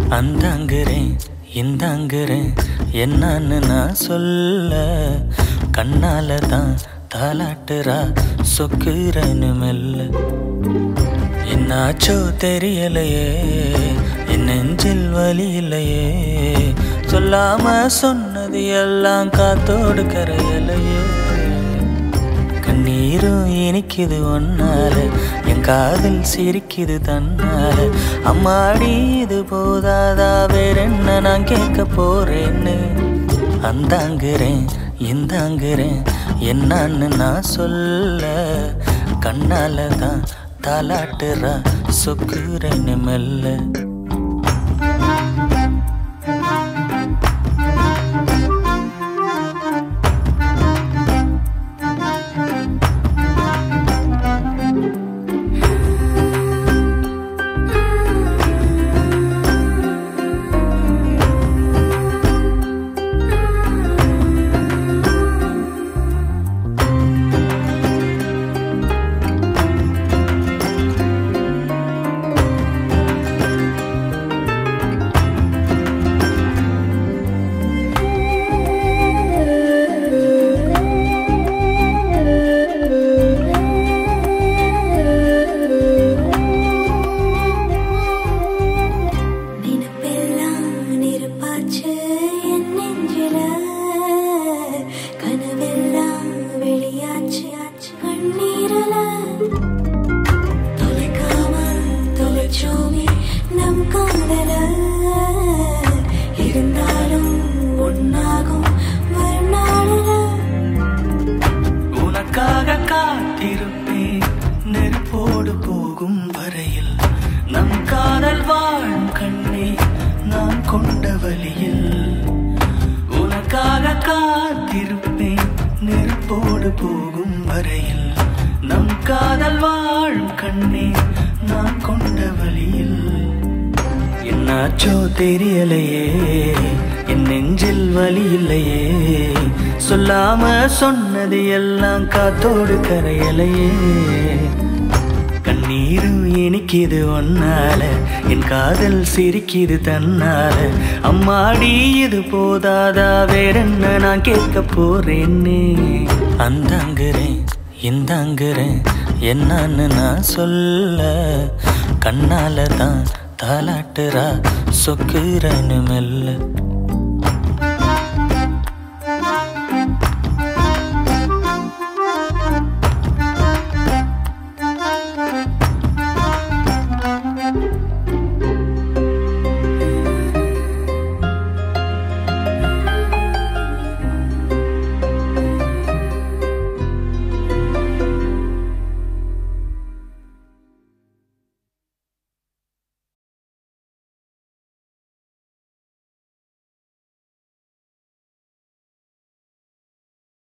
அந்தாங்கிறேன் இந்தாங்கிறேன் என்னன்னு நான் சொல்ல கண்ணால தான் தாலாட்டுறா சொக்குறேன்னு மெல்ல என்னாச்சோ தெரியலையே என் நெஞ்சில் வலி இல்லையே சொல்லாம சொன்னது எல்லாம் காத்தோடு கரையலையே கண்ணீரும் இனிக்குது ஒன்னால என் காதல் சிரிக்குது தன்னால அம்மாடி இது போதாதா வேற என்ன நான் கேட்க போறேன்னு அந்தாங்கிறேன் இந்தாங்கிறேன் என்னன்னு நான் சொல்ல கண்ணால தான் தாலாட்டுறா சொக்குறேன்னு மெல்ல நினைப்பெல்லாம் நெருப்பாச்சு என் நெஞ்சில கனவெல்லாம் வெளியாச்சு ஆச்சு கண்ணீரல தொலைக்காமல் தொலைச்சோமே நம் காதல இருந்தாலும் ஒன்னாகும் வரும் நாளில உனக்காக காத்திருப்பேன் நெருப்போடு போகும் வரையில் நம் காதல் வாழும் கண்ணே நான் கொண்ட வழியில் உனக்காக காத்திருப்பேன் நெருப்போடு போகும் வரையில் நம் காதல் வாழும் கண்ணே நான் கொண்ட வழியில் என்னாச்சோ தெரியலையே என் நெஞ்சில் வலி இல்லையே சொல்லாம சொன்னது எல்லாம் காத்தோடு கரையலையே கண்ணீரும் இனிக்குது ஒன்னால என் காதல் சிரிக்குது தன்னால அம்மாடி இது போதாதா வேற என்ன நான் கேட்க போறேன்னு அந்தாங்கிறேன் இந்தாங்கிறேன் என்னன்னு நான் சொல்ல கண்ணால தான் தாலாட்டுறா சொக்குறேன்னு மெல்ல